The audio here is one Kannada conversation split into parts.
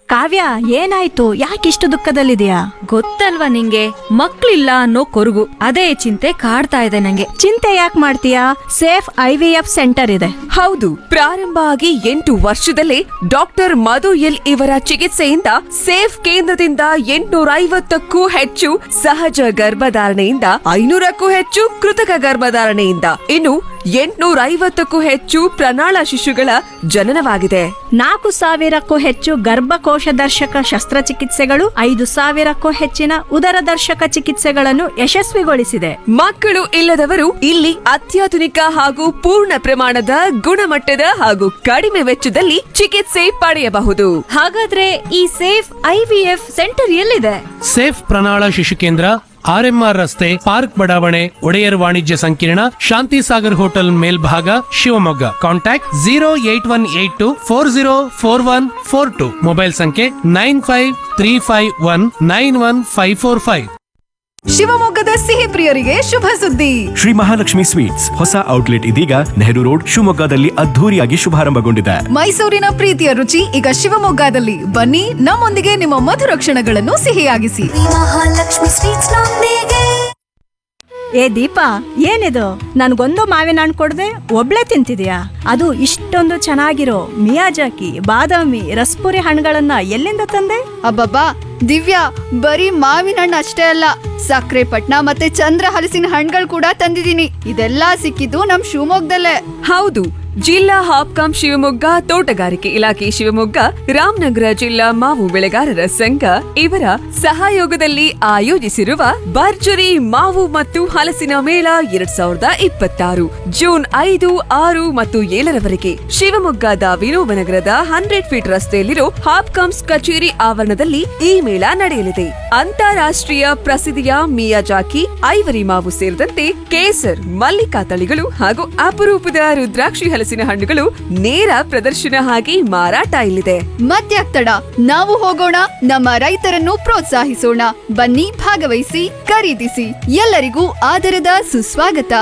ಕಾವ್ಯ ಏನಾಯ್ತು ಯಾಕಿಷ್ಟು ದುಃಖದಲ್ಲಿದೆಯಾ ಗೊತ್ತಲ್ವಾ ನಿಂಗೆ ಮಕ್ಳಿಲ್ಲ ಅನ್ನೋ ಕೊರಗು ಅದೇ ಚಿಂತೆ ಕಾಡ್ತಾ ಇದೆ ನಂಗೆ ಚಿಂತೆ ಯಾಕೆ ಮಾಡ್ತೀಯಾ Safe I V F centre ಇದೆ ಹೌದು ಪ್ರಾರಂಭ ಆಗಿ ಎಂಟು ವರ್ಷದಲ್ಲೇ ಡಾಕ್ಟರ್ ಮಧು ಎಲ್ ಇವರ ಚಿಕಿತ್ಸೆಯಿಂದ ಸೇಫ್ ಕೇಂದ್ರದಿಂದ ಎಂಟುನೂರ ಐವತ್ತಕ್ಕೂ ಹೆಚ್ಚು ಸಹಜ ಗರ್ಭಧಾರಣೆಯಿಂದ ಐನೂರಕ್ಕೂ ಹೆಚ್ಚು ಕೃತಕ ಗರ್ಭಧಾರಣೆಯಿಂದ ಇನ್ನು ಎಂಟುನೂರ ಐವತ್ತಕ್ಕೂ ಹೆಚ್ಚು ಪ್ರಣಾಳ ಶಿಶುಗಳ ಜನನವಾಗಿದೆ ನಾಲ್ಕು ಸಾವಿರಕ್ಕೂ ಹೆಚ್ಚು ಗರ್ಭಕೋಶ ದರ್ಶಕ ಶಸ್ತ್ರಚಿಕಿತ್ಸೆಗಳು ಐದು ಸಾವಿರಕ್ಕೂ ಹೆಚ್ಚಿನ ಉದರ ದರ್ಶಕ ಚಿಕಿತ್ಸೆಗಳನ್ನು ಯಶಸ್ವಿಗೊಳಿಸಿದೆ ಮಕ್ಕಳು ಇಲ್ಲದವರು ಇಲ್ಲಿ ಅತ್ಯಾಧುನಿಕ ಹಾಗೂ ಪೂರ್ಣ ಪ್ರಮಾಣದ ಗುಣಮಟ್ಟದ ಹಾಗೂ ಕಡಿಮೆ ವೆಚ್ಚದಲ್ಲಿ ಚಿಕಿತ್ಸೆ ಪಡೆಯಬಹುದು ಹಾಗಾದ್ರೆ ಈ Safe I V F centre ಎಲ್ಲಿದೆ ಸೇಫ್ ಪ್ರಣಾಳ ಶಿಶು ಕೇಂದ್ರ ಆರ್ಎಂಆರ್ ರಸ್ತೆ ಪಾರ್ಕ್ ಬಡಾವಣೆ ಒಡೆಯರ್ ವಾಣಿಜ್ಯ ಸಂಕೀರ್ಣ ಶಾಂತಿ ಸಾಗರ್ ಹೋಟೆಲ್ ಮೇಲ್ಭಾಗ Shivamogga contact zero eight one eight two four zero four one four two mobile ಸಂಖ್ಯೆ nine five three five one nine one five four five ಶಿವಮೊಗ್ಗದ ಸಿಹಿ ಪ್ರಿಯರಿಗೆ ಶುಭ ಸುದ್ದಿ ಶ್ರೀ ಮಹಾಲಕ್ಷ್ಮಿ ಸ್ವೀಟ್ಸ್ ಹೊಸ ಔಟ್ಲೆಟ್ ಇದೀಗ ನೆಹರು ರೋಡ್ ಶಿವಮೊಗ್ಗದಲ್ಲಿ ಅದ್ಧೂರಿಯಾಗಿ ಶುಭಾರಂಭಗೊಂಡಿದೆ ಮೈಸೂರಿನ ಪ್ರೀತಿಯ ರುಚಿ ಈಗ ಶಿವಮೊಗ್ಗದಲ್ಲಿ ಬನ್ನಿ ನಮ್ಮೊಂದಿಗೆ ನಿಮ್ಮ ಮಧುರ ಕ್ಷಣಗಳನ್ನು ಸಿಹಿಯಾಗಿಸಿ ಮಹಾಲಕ್ಷ್ಮಿ ಸ್ವೀಟ್ಸ್ ನೊಂದಿಗೆ ಏ ದೀಪಾ ಏನಿದು ನನ್ಗೊಂದು ಮಾವಿನ ಹಣ್ಣು ಕೊಡದೆ ಒಬ್ಳೆ ತಿಂತಿದ್ಯಾ ಅದು ಇಷ್ಟೊಂದು ಚೆನ್ನಾಗಿರೋ ಮಿಯಾಜಾಕಿ ಬಾದಾಮಿ ರಸ್ಪುರಿ ಹಣ್ಣುಗಳನ್ನ ಎಲ್ಲಿಂದ ತಂದೆ ಅಬ್ಬಬ್ಬಾ ದಿವ್ಯಾ ಬರೀ ಮಾವಿನ ಹಣ್ಣು ಅಷ್ಟೇ ಅಲ್ಲ ಸಕ್ಕರೆ ಪಟ್ನ ಮತ್ತೆ ಚಂದ್ರ ಹಲಸಿನ ಹಣ್ಣುಗಳು ಕೂಡ ತಂದಿದ್ದೀನಿ ಇದೆಲ್ಲಾ ಸಿಕ್ಕಿದ್ದು ನಮ್ ಶಿವಮೊಗ್ಗದಲ್ಲೇ ಹೌದು ಜಿಲ್ಲಾ ಹಾಪ್ಕಾಂ ಶಿವಮೊಗ್ಗ ತೋಟಗಾರಿಕೆ ಇಲಾಖೆ ಶಿವಮೊಗ್ಗ ರಾಮನಗರ ಜಿಲ್ಲಾ ಮಾವು ಬೆಳೆಗಾರರ ಸಂಘ ಇವರ ಸಹಯೋಗದಲ್ಲಿ ಆಯೋಜಿಸಿರುವ ಭರ್ಜರಿ ಮಾವು ಮತ್ತು ಹಲಸಿನ ಮೇಳ ಎರಡ್ ಸಾವಿರದ ಇಪ್ಪತ್ತಾರು ಜೂನ್ ಐದು ಆರು ಮತ್ತು ಏಳರವರೆಗೆ ಶಿವಮೊಗ್ಗದ ವಿನೋಬನಗರದ ಹಂಡ್ರೆಡ್ ಫೀಟ್ ರಸ್ತೆಯಲ್ಲಿರೋ ಹಾಪ್ಕಾಮ್ಸ್ ಕಚೇರಿ ಆವರಣದಲ್ಲಿ ಈ ಮೇಳ ನಡೆಯಲಿದೆ ಅಂತಾರಾಷ್ಟ್ರೀಯ ಪ್ರಸಿದ್ಧಿಯ ಮಿಯಾಜಾಕಿ ಐವರಿ ಮಾವು ಸೇರಿದಂತೆ ಕೇಸರ್ ಮಲ್ಲಿಕಾ ತಳಿಗಳು ಹಾಗೂ ಅಪರೂಪದ ರುದ್ರಾಕ್ಷಿ ಹಲಸಿನ ಹಣ್ಣುಗಳು ನೇರ ಪ್ರದರ್ಶನ ಆಗಿ ಮಾರಾಟ ಇಲ್ಲಿದೆ ಮತ್ಯಾಕ್ ತಡ ನಾವು ಹೋಗೋಣ ನಮ್ಮ ರೈತರನ್ನು ಪ್ರೋತ್ಸಾಹಿಸೋಣ ಬನ್ನಿ ಭಾಗವಹಿಸಿ ಖರೀದಿಸಿ ಎಲ್ಲರಿಗೂ ಆದರದ ಸುಸ್ವಾಗತ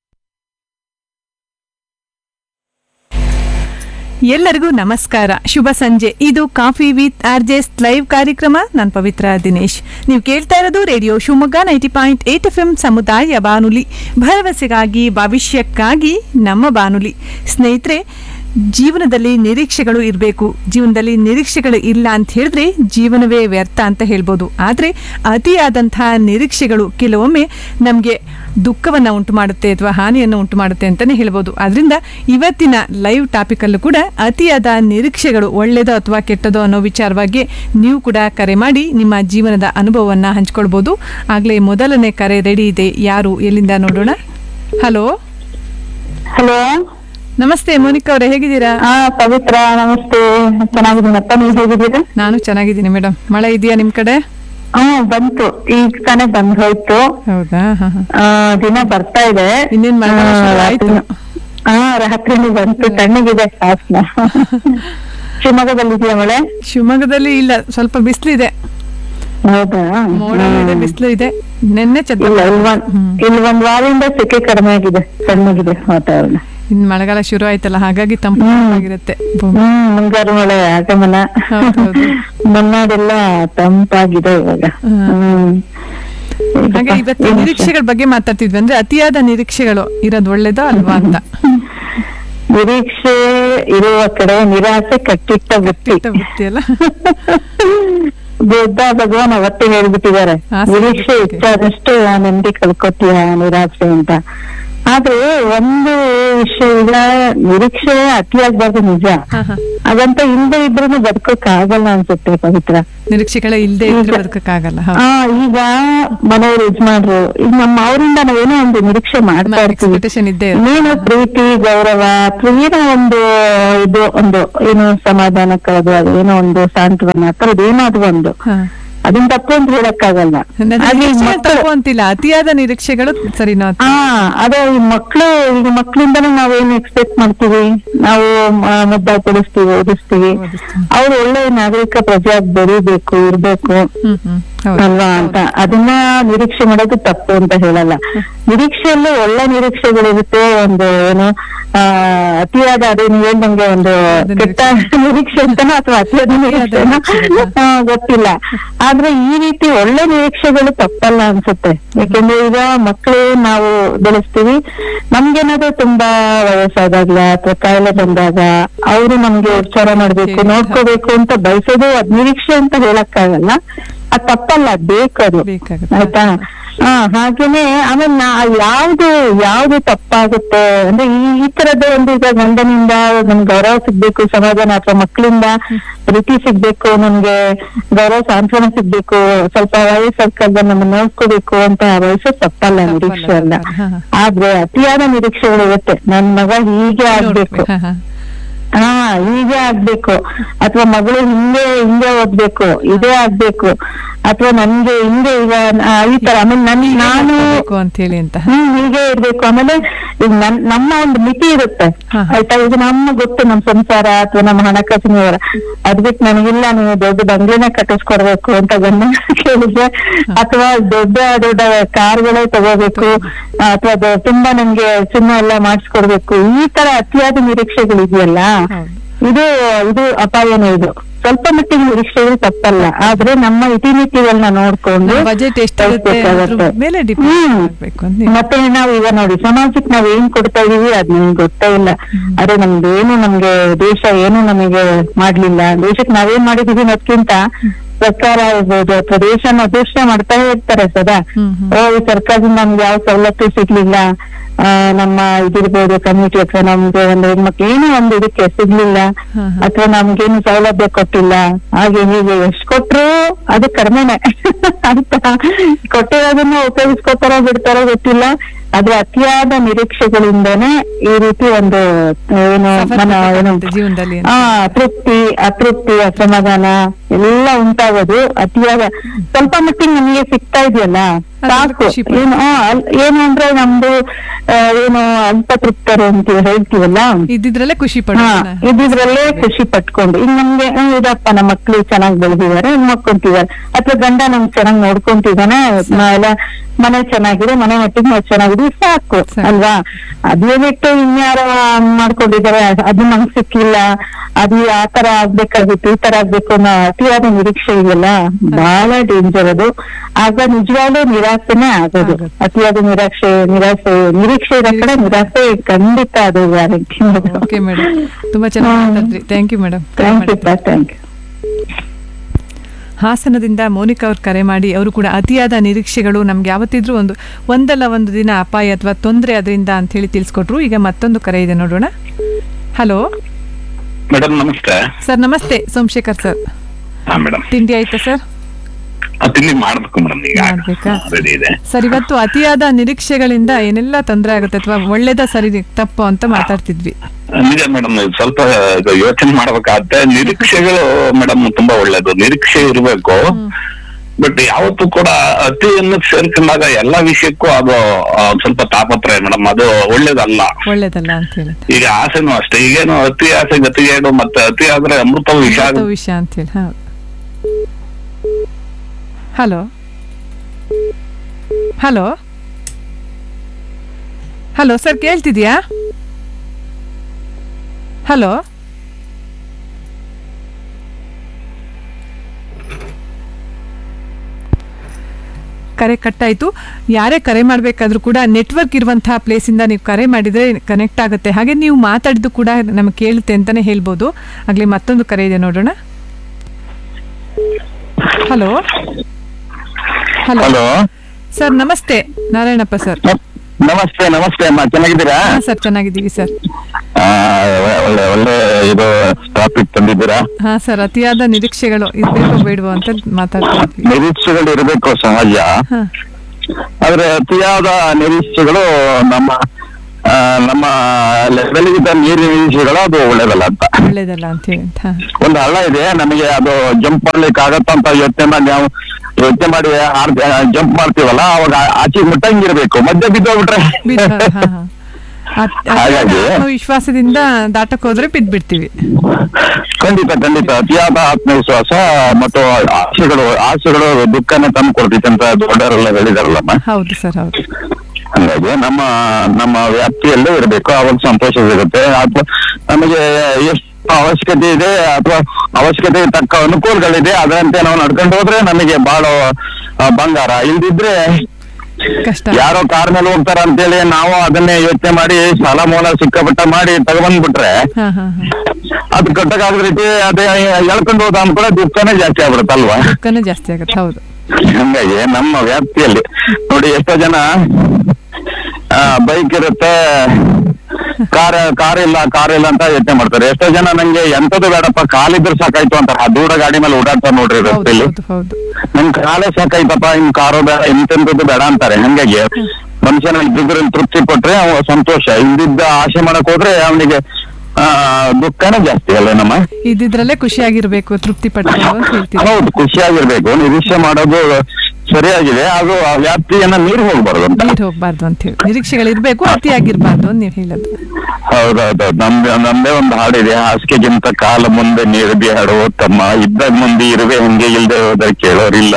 ಎಲ್ಲರಿಗೂ ನಮಸ್ಕಾರ ಶುಭ ಸಂಜೆ ಇದು ಕಾಫಿ ವಿತ್ ಆರ್ಜೆಸ್ ಲೈವ್ ಕಾರ್ಯಕ್ರಮ ನಾನು ಪವಿತ್ರ ದಿನೇಶ್ ನೀವು ಕೇಳ್ತಾ ಇರೋದು radio Shivamogga ninety point eight F M ಸಮುದಾಯ ಬಾನುಲಿ ಭರವಸೆಗಾಗಿ ಭವಿಷ್ಯಕ್ಕಾಗಿ ನಮ್ಮ ಬಾನುಲಿ ಸ್ನೇಹಿತರೆ ಜೀವನದಲ್ಲಿ ನಿರೀಕ್ಷೆಗಳು ಇರಬೇಕು ಜೀವನದಲ್ಲಿ ನಿರೀಕ್ಷೆಗಳು ಇಲ್ಲ ಅಂತ ಹೇಳಿದ್ರೆ ಜೀವನವೇ ವ್ಯರ್ಥ ಅಂತ ಹೇಳ್ಬೋದು ಆದರೆ ಅತಿಯಾದಂತಹ ನಿರೀಕ್ಷೆಗಳು ಕೆಲವೊಮ್ಮೆ ನಮಗೆ ದುಃಖವನ್ನು ಉಂಟು ಮಾಡುತ್ತೆ ಅಥವಾ ಹಾನಿಯನ್ನು ಉಂಟು ಮಾಡುತ್ತೆ ಅಂತಲೇ ಹೇಳ್ಬೋದು ಅದರಿಂದ ಇವತ್ತಿನ ಲೈವ್ ಟಾಪಿಕಲ್ಲೂ ಕೂಡ ಅತಿಯಾದ ನಿರೀಕ್ಷೆಗಳು ಒಳ್ಳೆಯದೋ ಅಥವಾ ಕೆಟ್ಟದೋ ಅನ್ನೋ ವಿಚಾರವಾಗಿ ನೀವು ಕೂಡ ಕರೆ ಮಾಡಿ ನಿಮ್ಮ ಜೀವನದ ಅನುಭವವನ್ನು ಹಂಚ್ಕೊಳ್ಬೋದು ಆಗಲೇ ಮೊದಲನೇ ಕರೆ ರೆಡಿ ಇದೆ ಯಾರು ಎಲ್ಲಿಂದ ನೋಡೋಣ ಹಲೋ ಹಲೋ ನಮಸ್ತೆ ಮೋನಿಕಾ ಅವರೇ ಹೇಗಿದ್ದೀರಾ ಹಾ ಪವಿತ್ರ ನಮಸ್ತೆ ಚೆನ್ನಾಗಿದ್ದೀನಪ್ಪ ನೀವು ಹೇಗಿದ್ದೀರಾ ನಾನು ಚೆನ್ನಾಗಿದ್ದೀನಿ ಮೇಡಮ್ ಮಳೆ ಇದೆಯಾ ನಿಮ್ ಕಡೆ ಹಾ ಬಂತು ಈಗ ತಾನೇ ಬಂದ್ ಹೋಯ್ತು ಹೌದಾ ಹಾ, ಹಾ. ಆ, ದಿನ ಬರ್ತಾ ಇದೆ ಇನ್ನೇನ್ ಮಳೆ ಆ, ಶುರು ಆಯ್ತು. ರಾತ್ರಿನೂ- ಹಾ ರಾತ್ರಿನೂ ಬಂತು ತಣ್ಣಗಿದೆ ಹಾಸನ ಶಿವಮೊಗ್ಗದಲ್ಲಿ ಇದೆಯಾ ಮಳೆ ಶಿವಮೊಗ್ಗದಲ್ಲಿ ಇಲ್ಲ ಸ್ವಲ್ಪ ಬಿಸಿಲಿದೆ ಹೌದಾ ಮೋಡ ಇದೆ ಬಿಸಿಲು ಇದೆ ನಿನ್ನೆ ಚದ್ದ ಇಲ್ಲ ಇಲ್ಲಿ ಒಂದ್ ಇಲ್ಲಿ ಒಂದ್ ವಾರದಿಂದ ಸೆಕೆ ಕಡಿಮೆ ಆಗಿದೆ ತಣ್ಣಗಿದೆ ವಾತಾವರಣ ಇನ್ ಮಳೆಗಾಲ ಶುರು ಆಯ್ತಲ್ಲ ಹಾಗಾಗಿ ತಂಪು ಆಗಿರುತ್ತೆ ಹ್ಮ್ ಮುಂಗಾರು ಮಳೆ ಆಗಮನ ಹೌದೌದು. ಮನ್ನಾಡೆಲ್ಲ ತಂಪಾಗಿದೆ ಇವಾಗ ಹ್ಮ್ ಹಾಗೆ ಇವತ್ತು ನಿರೀಕ್ಷೆಗಳ ಬಗ್ಗೆ ಮಾತಾಡ್ತಿದ್ವಿ ಅಂದ್ರೆ ಅತಿಯಾದ ನಿರೀಕ್ಷೆಗಳು ಇರೋದು ಒಳ್ಳೇದೋ ಅಲ್ವಾ ಅಂತ ನಿರೀಕ್ಷೆ ಇರುವ ಕಡೆ ನಿರಾಸೆ ಕಟ್ಟಿಟ್ಟ ಬುತ್ತಿ ಕೆಟ್ಟ ಬುತ್ತಿ ಅಲ್ಲ ಬುದ್ಧ ಭಗವಾನ್ ಅವತ್ತೇ ಹೇಳ್ಬಿಟ್ಟಿದ್ದಾರೆ ಆಸೆ ನಿರೀಕ್ಷೆ ಬಗ್ಗೆ. ಹೆಚ್ಚಾದಷ್ಟು ನೆಮ್ಮದಿ ಕಳ್ಕೊತೀಯ ನಿರಾಸೆ ಅಂತ ಆದ್ರೆ ಒಂದು ವಿಷಯ ಈಗ ನಿರೀಕ್ಷೆ ಅತಿಯಾಗ್ಬಾರ್ದು ನಿಜ ಹಾ, ಹಾ. ಅದಂತ ಇಲ್ದೇ ಇದ್ರೂ ಬದುಕೋಕ್ ಆಗಲ್ಲ ಅನ್ಸುತ್ತೆ ಪವಿತ್ರ ನಿರೀಕ್ಷೆಗಳೇ ಇಲ್ಲದೆ ಇದ್ರೆ ಬದುಕಕ್ಕಾಗಲ್ಲ ಹೌದು. ಆ ಈಗ ಮನೆಯವ್ರು ಯಜಮಾನ್ರು ಈಗ ನಮ್ಮ ಅವರಿಂದ ನಾವೇನೋ ಒಂದು ನಿರೀಕ್ಷೆ ಮಾಡ್ತಾ ಇರ್ತೀವಿ ಎಕ್ಸ್ಪೆಕ್ಟೇಷನ್ ಇದ್ದೇ ಇರುತ್ತೆ. ನೀನು ಪ್ರೀತಿ ಗೌರವ ಅಥವಾ ಏನೋ ಒಂದು ಇದು ಒಂದು ಏನು ಸಮಾಧಾನಕ್ಕದು ಅದು ಏನೋ ಒಂದು ಸಾಂತ್ವನ ಆ ಥರದ್ದು ಏನಾದ್ರು ಒಂದು ಹಾ. ಅದನ್ನ ತಪ್ಪು ಅಂತ ಹೇಳಕ್ಕಾಗಲ್ಲ ನನ್ನ ಹಾಗೆ ಈ ನಿರೀಕ್ಷೆಗಳು ಮಕ್ಕಳು ತಪ್ಪು ಅಂತಿಲ್ಲ ಅತಿಯಾದ ನಿರೀಕ್ಷೆಗಳು ಸರಿನೋ ಅಂತ ಹಾ ಅದೇ ಈ ಮಕ್ಳು ಈಗ ಮಕ್ಳಿಂದನೂ ನಾವೇನು ಎಕ್ಸ್ಪೆಕ್ಟ್ ಮಾಡ್ತೀವಿ ನಾವು ಮ- ಮುದ್ದಾಗಿ ಕೊಡಿಸ್ತೀವಿ ಓದಿಸ್ತೀವಿ ಓದಿಸ್ತೀವಿ. ಅವ್ರು ಒಳ್ಳೆ ನಾಗರಿಕ ಪ್ರಜೆ ಆಗಿ ಬೆಳಿಬೇಕು ಇರ್ಬೇಕು ಹ್ಮ್ ಹ್ಮ್ ಹೌದು. ಅಲ್ವಾ ಅಂತ ಅದನ್ನ ನಿರೀಕ್ಷೆ ಮಾಡೋದು ತಪ್ಪು ಅಂತ ಹೇಳಲ್ಲ ನಿರೀಕ್ಷೆಯಲ್ಲೂ ಒಳ್ಳೆ ನಿರೀಕ್ಷೆಗಳಿರುತ್ತೆ ಒಂದು ಏನು ಆ ಅತಿಯಾದ ಅದೇ ನೀವ್ ಹೇಳ್ದಂಗೆ ಒಂದು ಅದು ಕೆಟ್ಟ ನಿರೀಕ್ಷೆ ಅಂತನೋ ಅಥವಾ ಅತಿಯಾದ ನಿರೀಕ್ಷೆನೋ ನಿರೀಕ್ಷೆನಾ? ಆ, ಗೊತ್ತಿಲ್ಲ ಆದ್ರೆ ಈ ರೀತಿ ಒಳ್ಳೆ ನಿರೀಕ್ಷೆಗಳು ತಪ್ಪಲ್ಲ ಅನ್ಸುತ್ತೆ ಯಾಕೆಂದ್ರೆ ಈಗ ಮಕ್ಕಳು ನಾವು ಬೆಳೆಸ್ತೀವಿ ನಮ್ಗೇನಾದ್ರೂ ತುಂಬಾ ವಯಸ್ಸಾದಾಗ್ಲ ಅಥವಾ ಕಾಯಿಲೆ ಬಂದಾಗ ಅವರು ನಮ್ಗೆ ಉಪಚಾರ ಮಾಡ್ಬೇಕು ನೋಡ್ಕೋಬೇಕು ಅಂತ ಬಯಸೋದು ಅದ್ ನಿರೀಕ್ಷೆ ಅಂತ ಹೇಳಕ್ಕಾಗಲ್ಲ ಅದ್ ತಪ್ಪಲ್ಲ ಅದ್ ಬೇಕು ಅದು ಬೇಕಾಗುತ್ತೆ. ಆಯ್ತಾ ಹಾ ಹಾಗೇನೆ ಆಮೇಲೆ ನಾ ಯಾವ್ದು ಯಾವ್ದು ತಪ್ಪಾಗುತ್ತೆ ಅಂದ್ರೆ ಈ ಈ ತರದ ಒಂದು ಈಗ ಗಂಡನಿಂದ ನಮ್ಗೆ ಗೌರವ ಸಿಗ್ಬೇಕು ಸಮಾಧಾನ ಅಥವಾ ಮಕ್ಕಳಿಂದ ಪ್ರೀತಿ ಸಿಗ್ಬೇಕು ನಮ್ಗೆ ಗೌರವ ಸಾಂತ್ವನ ಸಿಗ್ಬೇಕು ಸ್ವಲ್ಪ ವಯಸ್ಸಾಗ್ತದ ನಮ್ಮ ನೋಡ್ಕೋಬೇಕು ಅಂತ ವಯಸ್ಸು ತಪ್ಪಲ್ಲ ನಿರೀಕ್ಷೆ ಅಲ್ಲ ಹಾ, ಹಾ. ಆದ್ರೆ ಅತಿಯಾದ ನಿರೀಕ್ಷೆಗಳು ಇರುತ್ತೆ ನನ್ ಮಗ ಹೀಗೆ ಆಗ್ಬೇಕು ಹಾ, ಹಾ. ಹಾ ಹೀಗೆ ಆಗ್ಬೇಕು ಅಥವಾ ಮಗಳು ಹಿಂಗೆ ಹಿಂಗೆ ಓದ್ಬೇಕು ಇದೇ ಆಗ್ಬೇಕು ಅಥವಾ ನನ್ಗೆ ಹಿಂಗೆ ಈಗ ಆ, ಈ ತರ ಆಮೇಲೆ ನನ್ ನಾನು ಬೇಕು ಅಂತ ಹೇಳಿ ಅಂತ ಹ್ಮ್ ಹೀಗೆ ಇರ್ಬೇಕು ಆಮೇಲೆ ಈಗ ನನ್ ನಮ್ಮ ಒಂದು ಮಿತಿ ಇರುತ್ತೆ ಹಾ. ಆಯ್ತಾ ಈಗ ನಮ್ಮ ಗೊತ್ತು ನಮ್ ಸಂಸಾರ ಅಥವಾ ನಮ್ಮ ಹಣಕಾಸಿನ ವಿವರ ಅದ್ ಬಿಟ್ಟು ನನಗಿಲ್ಲ ನೀವು ದೊಡ್ಡ ಬಂಗ್ಲೆನೆ ಕಟ್ಟಿಸ್ಕೊಡ್ಬೇಕು ಅಂತ ಗಂಡ ಕೇಳಿದ್ರೆ ಅಥವಾ ದೊಡ್ಡ ದೊಡ್ಡ ಕಾರ್ಗಳೇ ತಗೋಬೇಕು ಅಥವಾ ದೊ- ತುಂಬಾ ನಮ್ಗೆ ಚಿನ್ನ ಎಲ್ಲ ಮಾಡಿಸ್ಕೊಡ್ಬೇಕು ಈ ತರ ಅತಿಯಾದ ನಿರೀಕ್ಷೆಗಳಿದೆಯಲ್ಲ ಹೌದು. ಇದು ಇದು ಅಪಾಯನೇ ಇದು ಸ್ವಲ್ಪ ಮಟ್ಟಿಗೆ ನಿರೀಕ್ಷೆಗಳು ತಪ್ಪಲ್ಲ ಆದ್ರೆ ನಮ್ಮ ಇತಿಮಿತಿಗಳನ್ನ ನೋಡ್ಕೊಂಡು ಬಜೆಟ್ ಎಷ್ಟಿರುತ್ತೆ ಅದ್ರ ಕಳ್ಸ್ಬೇಕಾಗತ್ತೆ. ಮೇಲೆ ಡಿಪೆಂಡ್ ಹ್ಮ್. ಆಗ್ಬೇಕು ಅಂತ ನೀವು- ಮತ್ತೆ ನಾವು ಈಗ ನೋಡಿ ಸಮಾಜಕ್ಕೆ ನಾವ್ ಏನ್ ಕೊಡ್ತಾ ಇದೀವಿ ಅದ್ ನಮ್ಗೆ ಗೊತ್ತೇ ಇಲ್ಲ ಅದೇ ನಮ್ದೇನು ನಮ್ಗೆ ದೇಶ ಏನು ನಮಗೆ ಮಾಡ್ಲಿಲ್ಲ ದೇಶಕ್ಕೆ ನಾವೇನ್ ಮಾಡಿದೀವಿ ಅನ್ನೋದ್ಕಿಂತ ಸರ್ಕಾರ ಇರ್ಬೋದು ಅಥವಾ ದೇಶನ ಅದೃಷ್ಟ ಮಾಡ್ತಾ ಇರ್ತಾರೆ ಸದಾ ಹ್ಮ್, ಹ್ಮ್. ಓ ಈ ಸರ್ಕಾರದಿಂದ ನಮ್ಗೆ ಯಾವ ಸವಲತ್ತು ಸಿಗ್ಲಿಲ್ಲ ಆ, ನಮ್ಮ ಇದಿರ್ಬೋದು ಕಮ್ಯುನಿಟಿ ಅಥವಾ ನಮ್ಗೆ ಒಂದು ಹೆಣ್ಮಕ್ಳು ಏನೋ ಒಂದು ಇದಕ್ಕೆ ಸಿಗ್ಲಿಲ್ಲ ಹಾ, ಹಾ. ಅಥವಾ ನಮ್ಗೇನು ಸೌಲಭ್ಯ ಕೊಟ್ಟಿಲ್ಲ ಹಾಗೆ ಹೀಗೆ ಎಷ್ಟ್ ಕೊಟ್ರು ಅದು ಕಡಿಮೆನೆ ಅಂತ ಕೊಟ್ಟಿರೋದನ್ನ ಉಪಯೋಗಿಸ್ಕೊತಾರೋ ಬಿಡ್ತಾರೋ ಗೊತ್ತಿಲ್ಲ ಆದ್ರೆ ಅತಿಯಾದ ನಿರೀಕ್ಷೆಗಳಿಂದನೇ ಈ ರೀತಿ ಒಂದು ಏನು Suffer ಮನ ಏನು ಮಾಡ್ಬೇಕಾಗುತ್ತೆ ಜೀವನದಲ್ಲಿ ಅಂತ. ಆ ತೃಪ್ತಿ ಅತೃಪ್ತಿ ಅಸಮಾಧಾನ ಎಲ್ಲ ಉಂಟಾಗೋದು ಅತಿಯಾದ ಸ್ವಲ್ಪ ಮಟ್ಟಿಗೆ ನಮಗೆ ಸಿಗ್ತಾ ಇದೆಯಲ್ಲ ಅದ್ರಲ್ಲಿ ಸಾಕು ಖುಷಿ ಪಡ್ತೀವಿ. ಏನು ಆ, ಅಲ್- ಏನು ಅಂದ್ರೆ ನಮ್ದು ಆ, ಏನು ಅಲ್ಪ ತೃಪ್ತರು ಅಂತ ಹೇಳ್ತೀವಲ್ಲ ಇದ್ದಿದ್ರಲ್ಲೇ ಖುಷಿ ಹಾ ಪಡೋಣ ಇದ್ದಿದ್ರಲ್ಲೇ ಖುಷಿ ಪಟ್ಕೊಂಡು ಈಗ ನಮ್ಗೆ ಹ್ಮ್, ಇದಪ್ಪ ನಮ್ಮ ಮಕ್ಳು ಚೆನ್ನಾಗಿ ಬೆಳೆದಿದ್ದಾರೆ ನೋಡ್ಕೊಂತಿದಾರೆ ಅಥವಾ ಗಂಡ ನಮ್ಗೆ ಚೆನ್ನಾಗಿ ನೋಡ್ಕೊಂತಿದ್ದಾನೆ ಮ- ಎಲ್ಲ ಮನೆ ಚೆನ್ನಾಗಿದೆ ಮನೆ ಮಟ್ಟಿಗೆ ನಾವು ಚೆನ್ನಾಗಿದ್ವಿ ಸಾಕು ಸಾಕು. ಅಲ್ವಾ ಅದೇ ಬಿಟ್ಟು ಇನ್ಯಾರೋ ಮಾಡ್ಕೊಂಡಿದ್ದಾರೆ ಅದು ನಮ್ಗೆ ಸಿಕ್ಕಿಲ್ಲ ಅದು ಆ ತರ ಆಗ್ಬೇಕಾಗಿತ್ತು ಈ ತರ ಆಗ್ಬೇಕು ಅನ್ನೋ ಅತಿಯಾದ ನಿರೀಕ್ಷೆ ಇದೆಯಲ್ಲ ಬಹಳ ಡೇಂಜರ್ ಅದು ಆಗ ನಿಜವಾಗ್ಲೂ ನಿರಾಸೆನೆ ಆಗೋದು ಆಗುತ್ತೆ. ಅತಿಯಾದ ನಿರಾಶೆ ನಿರಾಸೆ ನಿರೀಕ್ಷೆ ಇರೋ ಕಡೆ ನಿರಾಸೆ ಖಂಡಿತ ಅದು ಗ್ಯಾರಂಟಿ ಓಕೆ ಮೇಡಮ್ ತುಂಬಾ ಚೆನ್ನಾಗಿ ಮಾತಾಡಿದ್ರಿ thank you madam thank you thank you ಹಾಸನದಿಂದ ಮೋನಿಕಾ ಅವ್ರು ಕರೆ ಮಾಡಿ ಅವರು ಕೂಡ ಅತಿಯಾದ ನಿರೀಕ್ಷೆಗಳು ನಮ್ಗೆ ಯಾವತ್ತಿದ್ರೂ ಒಂದು ಒಂದಲ್ಲ ಒಂದು ದಿನ ಅಪಾಯ ಅಥವಾ ತೊಂದರೆ ಅದರಿಂದ ಅಂತ ಹೇಳಿ ತಿಳಿಸ್ಕೊಟ್ರು ಈಗ ಮತ್ತೊಂದು ಕರೆ ಇದೆ ನೋಡೋಣ ಹಲೋ ಮೇಡಮ್ ನಮಸ್ತೆ ಸರ್ ನಮಸ್ತೆ ಸೋಮಶೇಖರ್ ಸರ್ ಹಾ ಮೇಡಮ್ ತಿಂಡಿ ಆಯ್ತಾ ಸರ್ ತಿಂಡಿ ಮಾಡ್ಬೇಕು ಮೇಡಮ್ ಈಗ ಮಾಡ್ಬೇಕಾ? ರೆಡಿ ಇದೆ ಸರ್ ಇವತ್ತು ಅತಿಯಾದ ನಿರೀಕ್ಷೆಗಳಿಂದ ಏನೆಲ್ಲ ತೊಂದರೆ ಆಗುತ್ತೆ ಅಥವಾ ಒಳ್ಳೇದ ಸರಿ ತಪ್ಪು ಅಂತ ಮಾತಾಡ್ತಿದ್ವಿ ನಿಜ ಮೇಡಮ್ ಸ್ವಲ್ಪ ಇದು ಯೋಚನೆ ಮಾಡ್ಬೇಕಾಗತ್ತೆ ನಿರೀಕ್ಷೆಗಳು ಮೇಡಮ್ ತುಂಬಾ ಒಳ್ಳೇದು ನಿರೀಕ್ಷೆ ಇರಬೇಕು ಬಟ್ ಯಾವತ್ತೂ ಕೂಡ ಅತಿ ಅನ್ನೋದು ಸೇರ್ಕೊಂಡಾಗ ಎಲ್ಲಾ ವಿಷಯಕ್ಕೂ ಅದು ಆ, ಸ್ವಲ್ಪ ತಾಪತ್ರಯ ಮೇಡಮ್ ಅದು ಒಳ್ಳೇದಲ್ಲ ಒಳ್ಳೇದಲ್ಲ ಅಂತ ಹೇಳಿ ಈಗ ಆಸೆನೂ ಅಷ್ಟೇ ಈಗೇನು ಅತಿ ಆಸೆ ಗತಿಗೇಡು ಮತ್ತೆ ಅತಿ ಆದ್ರೆ ಅಮೃತ ವಿಷ ಇವತ್ತು ವಿಷಯ ಅಂತ ಹೇಳಿ ಹಾ ಹಲೋ ಹಲೋ ಹಲೋ ಸರ್ ಕೇಳ್ತಿದ್ಯಾ ಹಲೋ ಕರೆ ಕಟ್ಟಾಯಿತು ಯಾರೇ ಕರೆ ಮಾಡಬೇಕಾದ್ರೂ ಕೂಡ ನೆಟ್ವರ್ಕ್ ಇರುವಂತಹ ಪ್ಲೇಸಿಂದ ನೀವು ಕರೆ ಮಾಡಿದರೆ ಕನೆಕ್ಟ್ ಆಗುತ್ತೆ ಹಾಗೆ ನೀವು ಮಾತಾಡಿದ್ದು ಕೂಡ ನಮಗೆ ಕೇಳುತ್ತೆ ಅಂತಲೇ ಹೇಳ್ಬೋದು ಆಗಲಿ ಮತ್ತೊಂದು ಕರೆ ಇದೆ ನೋಡೋಣ ಹಲೋ ಹಲೋ ಹಲೋ ಸರ್ ನಮಸ್ತೆ ನಾರಾಯಣಪ್ಪ ಸರ್ ನಮಸ್ತೆ ನಮಸ್ತೆ ಅಮ್ಮ ಚೆನ್ನಾಗಿದ್ದೀರಾ ಹಾಂ ಸರ್ ಚೆನ್ನಾಗಿದ್ದೀವಿ ಸರ್ ಆ, ಒಳ್ಳೆ ಒಳ್ಳೆ ಇದು ಟಾಪಿಕ್ ತಂದಿದ್ದೀರಾ ಹಾಂ ಸರ್ ಅತಿಯಾದ ನಿರೀಕ್ಷೆಗಳು ಇರಬೇಕೋ ಬೇಡವೋ ಅಂತ ಮಾತಾಡ್ತಾ ಇದ್ವಿ ನಿರೀಕ್ಷೆಗಳು ಇರಬೇಕು ಸಮಾಜ ಹಾಂ ಆದ್ರೆ ಅತಿಯಾದ ನಿರೀಕ್ಷೆಗಳು ನಮ್ಮ ಆ, ನಮ್ಮ ಲೆವೆಲ್ಗಿಂತ ನೀರಿನ ನಿರೀಕ್ಷೆಗಳು ಅದು ಒಳ್ಳೇದಲ್ಲ ಅಂತ ಒಳ್ಳೇದಲ್ಲ ಅಂತ ಹೇಳಿ ಅಂತ ಹಾಂ ಒಂದು ಹಳ್ಳ ಇದೆ ನಮಗೆ ಅದು ಜಂಪ್ ಮಾಡ್ಲಿಕ್ಕೆ ಆಗತ್ತ ಅಂತ ಯೋಚನೆ ಮಾಡಿ ನಾವು ಯೋಚನೆ ಮಾಡಿ ಜಂಪ್ ಮಾಡ್ತೀವಲ್ಲ ಅವಾಗ ಆಚೆ ಮುಟ್ಟಂಗಿರ್ಬೇಕು ಮಧ್ಯ ಬಿದ್ದೋಗ್ಬಿಟ್ರೆ ಬಿದ್ದು- ಹಾ, ಹಾ. ಅತ್- ಹಾಗಾಗಿ ಆತ್ಮವಿಶ್ವಾಸದಿಂದ ದಾಟಕ್ ಹೋದ್ರೆ ಬಿದ್ಬಿಡ್ತೀವಿ ಖಂಡಿತ ಖಂಡಿತ ಅತಿಯಾದ ಆತ್ಮವಿಶ್ವಾಸ ಮತ್ತು ಆಸೆಗಳು ಆಸೆಗಳು ದುಃಖನೇ ತಂದು ಕೊಡ್ತೈತೆ ಅಂತ ದೊಡ್ಡವರೆಲ್ಲ ಹೇಳಿದಾರಲ್ಲಮ್ಮ ಹೌದು ಸರ್ ಹೌದು ಹಂಗಾಗಿ ನಮ್ಮ ನಮ್ಮ ವ್ಯಾಪ್ತಿಯಲ್ಲೇ ಇರಬೇಕು ಅವಾಗ ಸಂತೋಷ ಸಿಗುತ್ತೆ ಅಥವಾ ನಮಗೆ ಎಷ್ಟು ಅವಶ್ಯಕತೆ ಇದೆ ಅಥವಾ ಅವಶ್ಯಕತೆ ತಕ್ಕ ಅನುಕೂಲಗಳಿದೆ ಅದರಂತೆ ನಾವು ನಡ್ಕೊಂಡು ಹೋದ್ರೆ ನಮಗೆ ಬಹಳ ಆ, ಬಂಗಾರ ಇಲ್ದಿದ್ರೆ ಕಷ್ಟ ಯಾರೋ ಕಾರ್ ಮೇಲೆ ಹೋಗ್ತಾರ ಅಂತೇಳಿ ನಾವು ಅದನ್ನೇ ಯೋಚನೆ ಮಾಡಿ ಸಾಲ ಮೂಲ ಸಿಕ್ಕಾಪಟ್ಟ ಮಾಡಿ ತಗೊಂಡ್ಬಿಟ್ರೆ ಹಾ ಹಾ ಹಾ ಅದು ಕಟ್ಟಕ್ಕಾಗದ ರೀತಿ ಅದೇ ಎಳ್ಕೊಂಡು ಹೋದ ಅಂದ್ಕೊಳ್ಳೋ ದುಃಖನೇ ಜಾಸ್ತಿ ಆಗ್ಬಿಡುತ್ತಲ್ವಾ ದುಃಖನೇ ಜಾಸ್ತಿ ಆಗುತ್ತೆ ಹೌದು ಹಂಗಾಗಿ ನಮ್ಮ ವ್ಯಾಪ್ತಿಯಲ್ಲಿ ನೋಡಿ ಎಷ್ಟೋ ಜನ ಬೈಕ್ ಇರುತ್ತೆ ಕಾರ್ ಕಾರ್ ಇಲ್ಲ ಕಾರ್ ಇಲ್ಲ ಅಂತ ಯೋಚನೆ ಮಾಡ್ತಾರೆ ಎಷ್ಟೋ ಜನ ನಂಗೆ ಎಂತದ್ದು ಬೇಡಪ್ಪ ಕಾಲಿದ್ರೆ ಸಾಕಾಯ್ತು ಅಂತ ಆ ದೂರ ಗಾಡಿ ಮೇಲೆ ಓಡಾಡ್ತಾರೆ ನೋಡ್ರಿ ಹೌದು ರಸ್ತೆಯಲ್ಲಿ ಹೌದು ಹೌದು ನಮ್ ಕಾಲೇ ಸಾಕಾಯ್ತಪ್ಪ ಇನ್ ಕಾರು ಬೇಡ ಎಂತೆಂತದ್ದು ಬೇಡ ಅಂತಾರೆ ಹಂಗಾಗಿ ಮನುಷ್ಯನ ಇದ್ದಿದ್ರಲ್ಲಿ ತೃಪ್ತಿ ಪಟ್ರೆ ಅವ ಸಂತೋಷ ಇದ್ದಿದ್ದ ಆಸೆ ಮಾಡಕ್ ಹೋದ್ರೆ ಅವನಿಗೆ ಆ ದುಃಖನೇ ಜಾಸ್ತಿ ಅಲ್ಲ ನಮ್ಮ ಇದ್ದಿದ್ರಲ್ಲೇ ಖುಷಿಯಾಗಿರ್ಬೇಕು ತೃಪ್ತಿ ಪಟ್ಕೊಂಡು ಅಂತ ಹೇಳ್ತೀವಿ ಹೌದು ಖುಷಿಯಾಗಿರ್ಬೇಕು ನಿರೀಕ್ಷೆ ಮಾಡೋದು ಸರಿಯಾಗಿದೆ ಅದು ಆ ವ್ಯಾಪ್ತಿಯನ್ನ ಮೀರಿ ಹೋಗ್ಬಾರ್ದು ಅಂತ ನೀರ್ ಹೋಗ್ಬಾರ್ದು ಅಂತ ಹೇಳಿ ನಿರೀಕ್ಷೆಗಳಿರ್ಬೇಕು ಅತಿಯಾಗಿರ್ಬಾರ್ದು ಅಂತ ನೀವು ಹೇಳೋದು ಹೌದೌದು ನಮ್ದೇ ನಮ್ದೇ ಒಂದು ಹಾಡಿದೆ ಹಾಸಿಗೆಗಿಂತ ಕಾಲ ಮುಂದೆ ನೀರದಿ ಹಾಡು ತಮ್ಮ ಇದ್ದಾಗ ಮುಂದೆ ಇರುವೆ ಹಂಗೆ ಇಲ್ದೆ ಹೋದ್ರೆ ಕೇಳೋರಿಲ್ಲ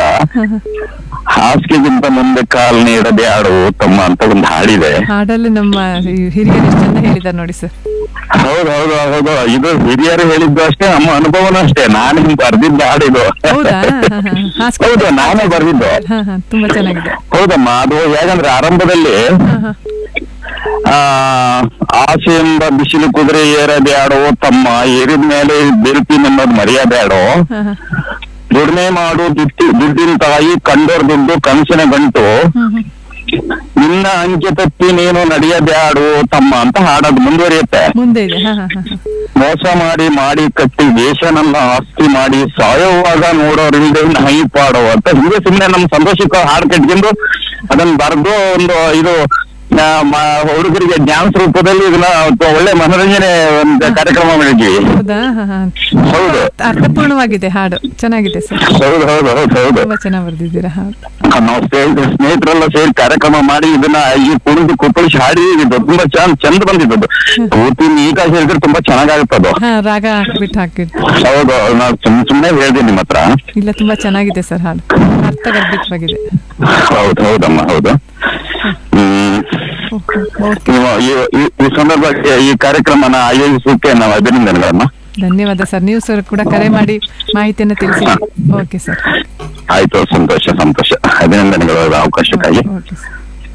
ಹಾಸಿಗೆಗಿಂತ ಮುಂದೆ ಕಾಲ್ ನೀಡದೆ ಹಾಡು ತಮ್ಮ ಅಂತ ಒಂದು ಹಾಡಿದೆ ಹಾಡಲ್ಲಿ ನಮ್ಮ ಈ ಹಿರಿಯರು ಎಷ್ಟು ಚಂದ ಹೇಳಿದ್ದಾರೆ ನೋಡಿ ಸರ್ ಹೌದು ಹೌದು ಹೌದು ಇದು ಹಿರಿಯರು ಹೇಳಿದ್ದು ಅಷ್ಟೇ ನಮ್ಮ ಅನುಭವನೂ ಅಷ್ಟೇ ನಾನು ಬರ್ದಿದ್ದ ಹಾಡಿದು ಹೌದಾ ಹಾ, ಹಾ. ಹಾಸ್ಗೆ- ಹೌದು ನಾನೇ ಬರ್ದಿದ್ದು ಹಾ ಹಾ ತುಂಬಾ ಚೆನ್ನಾಗಿದೆ ಹೌದಮ್ಮ ಅದು ಹೇಗಂದ್ರೆ ಆರಂಭದಲ್ಲಿ ಹಾ ಹಾ ಆ ಆಸೆಯಿಂದ ಬಿಸಿಲು ಕುದುರೆ ಏರದೆ ಆಡೋ ತಮ್ಮ ಏರಿದ ಮೇಲೆ ಬಿರುಪಿನ ಅನ್ನೋದು ಮರ್ಯಾದೆ ಆಡೋ ಹಾ ಹಾ ದುಡಿಮೆ ಮಾಡು ದುಡ್ಡಿ ದುಡ್ಡಿನ ತಾಯಿ ಕಂಡೋರ್ ದುಡ್ಡು ಕನಸಿನ ಗಂಟು ಹ್ಮ್ ಹ್ಮ್ ನಿನ್ನ ಅಂಕೆ ತಪ್ಪಿ ನೀನು ನಡೆಯದೆ ಆಡು ತಮ್ಮ ಅಂತ ಹಾಡೋದು ಮುಂದುವರಿಯುತ್ತೆ ಮುಂದೆ ಇದೆ ಹಾ ಹಾ ಹಾ ಹಾ. ಮೋಸ ಮಾಡಿ ಮಾಡಿ ಕಟ್ಟಿ ದೇಶನೆಲ್ಲ ಆಸ್ತಿ ಮಾಡಿ ಸಾಯೋವಾಗ ನೋಡೋರಿಲ್ದೆ ಹೈ ಪಾಡೋ ಅಂತ ಹಿಂಗೆ ಸುಮ್ಮನೆ ನಮ್ಮ ಸಂತೋಷಕ್ಕೆ ಹಾಡು ಕಟ್ಕೊಂಡು ಅದನ್ನ ಬರೆದು ಒಂದು ಇದು ಆ, ಮ- ಹುಡುಗರಿಗೆ ಡ್ಯಾನ್ಸ್ ರೂಪದಲ್ಲಿ ಇದನ್ನ ಒಳ್ಳೆ ಮನೋರಂಜನೆ ಒಂದು ಕಾರ್ಯಕ್ರಮ ಮಾಡಿದ್ವಿ ಹೌದಾ ಹಾ ಹಾ ಹೌದು ಅರ್ಥಪೂರ್ಣವಾಗಿದೆ ಹಾಡು ಚೆನ್ನಾಗಿದೆ ಸರ್ ಹೌದು ಹೌದು ಹೌದು ಹೌದು ತುಂಬಾ ಚೆನ್ನಾಗಿ ಬರ್ದಿದ್ದೀರಾ ಹೌದು ನಾವು ಸೇರಿ ಸ್ನೇಹಿತರೆಲ್ಲ ಸೇರಿ ಕಾರ್ಯಕ್ರಮ ಮಾಡಿ ಇದನ್ನ ಈ ಕುಣಿದು ಕುಪ್ಪಳಿಸಿ ಹಾಡಿ ಇದು ತುಂಬಾ ಚಂದ ಚಂದ ಬಂದಿದ್ದು ಪೂರ್ತಿ ನೀಟಾಗಿ ಹೇಳಿದ್ರೆ ತುಂಬಾ ಚೆನ್ನಾಗಾಗುತ್ತದು ಹಾ ರಾಗ ಹಾಕ್ಬಿಟ್ಟು ಹಾಕಿಟ್ಟು ಹೌದು ನಾವು ಸುಮ್ ಸುಮ್ನೆ ಹೇಳ್ತೀನಿ ನಿಮ್ಮ ಹತ್ರ ಇಲ್ಲ ತುಂಬಾ ಚೆನ್ನಾಗಿದೆ ಸರ್ ಹಾಡು ಅರ್ಥಗರ್ಭಿತವಾಗಿದೆ ಹೌದು ಹೌದಮ್ಮ ಹೌದು ಹ್ಮ್ ಓಕೆ ನೀವು ಈ- ಈ- ಈ ಸಂದರ್ಭಕ್ಕೆ ಈ ಕಾರ್ಯಕ್ರಮನ ಆಯೋಜಿಸಕ್ಕೆ ನಾವು ಅಭಿನಂದನೆಗಳಮ್ಮ ಧನ್ಯವಾದ ಸರ್ ನೀವು ಸರ್ ಕೂಡ ಕರೆ ಮಾಡಿ ಮಾಹಿತಿಯನ್ನು ತಿಳಿಸಿ ಓಕೆ ಸರ್ ಆಯ್ತು ಸಂತೋಷ ಸಂತೋಷ ಅಭಿನಂದನೆಗಳು ಅವಕಾಶಕ್ಕಾಗಿ ಓಕೆ ಸರ್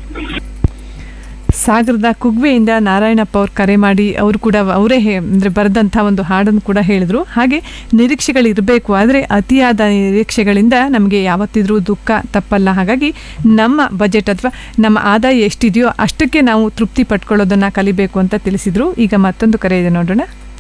ಸಾಗರದ ಕುಗ್ವೆಯಿಂದ ನಾರಾಯಣಪ್ಪ ಅವ್ರು ಕರೆ ಮಾಡಿ ಅವರು ಕೂಡ ಅವರೇ ಹೇ ಅಂದರೆ ಬರೆದಂಥ ಒಂದು ಹಾಡನ್ನು ಕೂಡ ಹೇಳಿದ್ರು ಹಾಗೆ ನಿರೀಕ್ಷೆಗಳಿರಬೇಕು ಆದರೆ ಅತಿಯಾದ ನಿರೀಕ್ಷೆಗಳಿಂದ ನಮಗೆ ಯಾವತ್ತಿದ್ರೂ ದುಃಖ ತಪ್ಪಲ್ಲ ಹಾಗಾಗಿ ನಮ್ಮ ಬಜೆಟ್ ಅಥವಾ ನಮ್ಮ ಆದಾಯ ಎಷ್ಟಿದೆಯೋ ಅಷ್ಟಕ್ಕೆ ನಾವು ತೃಪ್ತಿ ಪಟ್ಕೊಳ್ಳೋದನ್ನು ಕಲಿಬೇಕು ಅಂತ ತಿಳಿಸಿದ್ರು ಈಗ ಮತ್ತೊಂದು ಕರೆ ಇದೆ ನೋಡೋಣ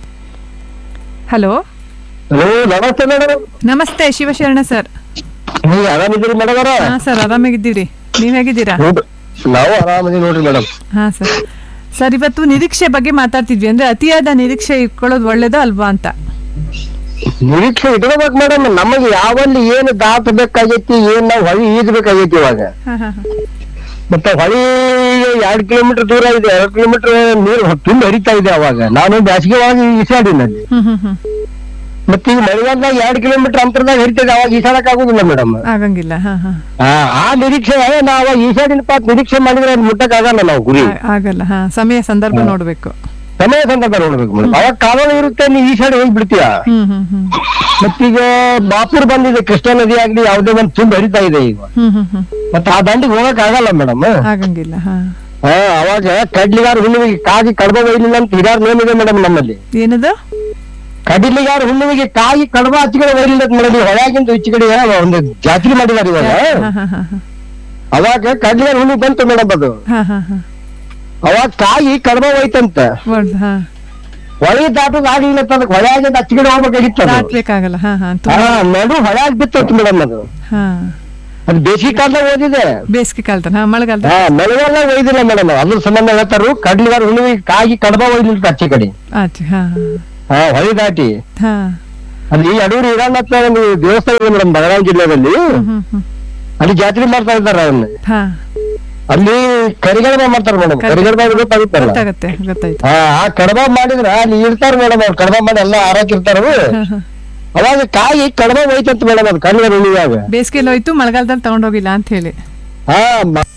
ಹಲೋ ನಮಸ್ತೆ ಮೇಡಮ್ ನಮಸ್ತೆ ಶಿವಶರಣ ಸರ್ ನೀವು ಆರಾಮಿದ್ದೀರಿ ಮೇಡಮ್ ಅವರ ಹಾಂ ಸರ್ ಆರಾಮಾಗಿದ್ದೀವಿ ನೀವು ಹೇಗಿದ್ದೀರಾ ನಾವು ಆರಾಮಿದ್ದೀವಿ ನೋಡ್ರಿ ಮೇಡಮ್ ಹಾಂ ಸರ್ ಸರ್ ಇವತ್ತು ನಿರೀಕ್ಷೆ ಬಗ್ಗೆ ಮಾತಾಡ್ತಿದ್ವಿ ಅಂದ್ರೆ ಅತಿಯಾದ ನಿರೀಕ್ಷೆ ಇಟ್ಕೊಳ್ಳೋದು ಒಳ್ಳೇದಾ ಅಲ್ವಾ ಅಂತ ನಿರೀಕ್ಷೆ ಇಟ್ಕೋಬೇಕು ಮೇಡಮ್ ನಮಗೆ ಯಾವಲ್ಲಿ ಏನು ದಾಟಬೇಕಾಗೈತಿ ಏನ್ ನಾವು ಹೊಳಿ ಈಜ್ಬೇಕಾಗೈತಿ ಇವಾಗ ಹಾಂ ಹಾಂ ಮತ್ತೆ ಹೊಳಿ ಎರಡ್ ಕಿಲೋಮೀಟರ್ ದೂರ ಇದೆ ಎರಡ್ ಕಿಲೋಮೀಟರ್ ನೀರು ತುಂಬ ಹರಿತಾ ಇದೆ ಅವಾಗ ನಾನು ಬೇಸಿಗೆ ಒಳಗೆ ಈಸಾಡಿನಲ್ಲಿ ಹ್ಮ್ ಹ್ಮ್ ಹ್ಮ್ ಮತ್ತೆ ಈಗ ಮಳೆಗಾಲದಾಗ ಎರಡ್ ಕಿಲೋಮೀಟರ್ ಅಂತರದಾಗ ಹರಿತದೆ ಅವಾಗ ಈಸಾಡಕ್ ಆಗುದಿಲ್ಲ ಮೇಡಮ್ ಆಗಂಗಿಲ್ಲ ಹಾ ಹಾ ಆ ನಿರೀಕ್ಷೆ ನಾವು ಈಸಾಡಿನ ಪಾತ್ ನಿರೀಕ್ಷೆ ಮಾಡಿದ್ರೆ ಅದು ಮುಟ್ಟಕ್ ಆಗಲ್ಲ ನಾವು ಗುರಿ ಆ- ಆಗಲ್ಲ ಹಾ ಸಮಯ ಸಂದರ್ಭ ನೋಡ್ಬೇಕು ಸಮಯ ಸಂದರ್ಭ ನೋಡ್ಬೇಕು ಮೇಡಮ್ ಅವಾಗ ಕಾಲುವೆ ಇರುತ್ತೆ ನೀ ಈ ಸೈಡ್ ಹೋಗಿ ಬಿಡ್ತೀಯ ಹ್ಮ್ ಹ್ಮ್ ಹ್ಮ್ ಮತ್ತೀಗ ಬಾಪೂರ್ ಬಂದಿದೆ ಕೃಷ್ಣಾ ನದಿ ಆಗ್ಲಿ ಯಾವ್ದೇ ಒಂದ್ ತುಂಬ ಹರಿತಾ ಇದೆ ಈಗ ಹ್ಮ್ ಹ್ಮ್ ಹ್ಮ್ ಮತ್ತೆ ಆ ದಂಡಿಗೆ ಹೋಗಕ್ ಆಗಲ್ಲ ಮೇಡಮ್ ಆಗಂಗಿಲ್ಲ ಹಾ ಹಾ ಅವಾಗ ಕಡ್ಲಿಗಾರ ಹುಣ್ಣಿಮೆಗೆ ಕಾಗಿ ಕಡಬ ಒಯ್ಲಿಲ್ಲ ಅಂತ ಹಿರಿಯಾರ್ ನೇಮ್ ಇದೆ ಮೇಡಮ್ ನಮ್ಮಲ್ಲಿ ಏನದು ಕಡ್ಲಿಗಾರ ಹುಣ್ಣಿಮೆಗೆ ಕಾಗಿ ಕಡಬ ಆಚೆ ಕಡೆ ಒಯ್ಲಿಲ್ಲ ಅಂತ ಮೇಡಮ್ ಹೊಳಗಿಂದ ಈಚೆ ಕಡೆ ಒಂದು ಜಾತ್ರೆ ಮಾಡಿದಾರೆ ಇವಾಗ ಹಾ ಹಾ ಹಾ ಹಾ ಅವಾಗ ಕಡ್ಲಿಗಾರ ಹುಣ್ಣಿಮೆ ಬಂತು ಮೇಡಮ್ ಅದು ಹಾ ಹಾ ಹಾ ಅವಾಗ ಕಾಯಿ ಕಡಬ ಹೋಯ್ತಂತ ಒಳ್ದ್ ಹಾ ಹೊಳೆ ದಾಟೋದು ಆಗ್ಲಿಲ್ಲ ಅಂತ ಅದಕ್ಕೆ ಹೊಳೆಯಾಗಿಂದ ಆಚೆ ಕಡೆ ಹೋಗ್ಬೇಕಾಗಿತ್ತು ಅದು. ದಾಟ್ಬೇಕಾಗಲ್ಲ ಹಾ ಹಾ ಹಾ ತುಂಬಾ ನಡು ಹೊಳೆಯಾಗಿ ಬಿತ್ತು ಮೇಡಮ್ ಅದು ಹಾ ಅದು ಬೇಸಿಗೆ ಕಾಲದಾಗ ಓದಿದೆ ಬೇಸಿಗೆ ಕಾಲದ ಹಾ ಮಳೆಗಾಲದ ಹಾ ಮಳೆಗಾಲ ಒಯ್ದಿಲ್ಲ ಮೇಡಮ್ ಅದ್ರ ಸಂಬಂಧ ಹೇಳ್ತಾರು ಕಡ್ಲಿಗಾರ ಹುಣ್ಣಿಮೆ ಕಾಗಿ ಕಡಬ ಒಯ್ದಿಲ್ಲ ಆಚೆ ಕಡೆ ಆಚೆ ಹಾ ಹಾ ಹೊಳೆ ದಾಟಿ ಹಾ ಅಲ್ಲಿ ಈ ಅಡೂರು ಇರಾನ್ ಹತ್ರ ಒಂದು ದೇವಸ್ಥಾನ ಇದೆ ಮೇಡಮ್ ಬೆಳಗಾವಿ ಜಿಲ್ಲೆಯಲ್ಲಿ ಹ್ಮ್ ಹ್ಮ್ ಅಲ್ಲಿ ಜಾತ್ರೆ ಮಾಡ್ತಾ ಇದ್ದಾರೆ ಅವನ್ನ ಹಾ ಅಲ್ಲಿ ಕರಿಗಡಬ ಮಾಡ್ತಾರೆ ಮೇಡಮ್ ಕರಿಗಡಬ ಗೊತ್ತಾಗುತ್ತಲ್ಲ ಗೊತ್ತಾಗತ್ತೆ ಗೊತ್ತಾಯ್ತು ಹಾ ಆ ಕಡಬ ಮಾಡಿದ್ರ ಅಲ್ಲಿ ಇರ್ತಾರ ಮೇಡಮ್ ಅವ್ರು ಕಡಬ ಮಾಡಿ ಎಲ್ಲ ಹಾರಾಕಿರ್ತಾರ ಅವಾಗ ಕಾಯಿ ಕಡಬ ಹೋಯ್ತಂತ ಮೇಡಮ್ ಅದು ಕಣ್ಣಿಗೆ ಉಳಿಯುವಾಗ ಬೇಸಿಗೆಲ್ಲ ಹೋಯ್ತು ಮಳೆಗಾಲದಲ್ಲಿ ತಗೊಂಡೋಗಿಲ್ಲ ಅಂತ ಹೇಳಿ ಹಾ ಮ-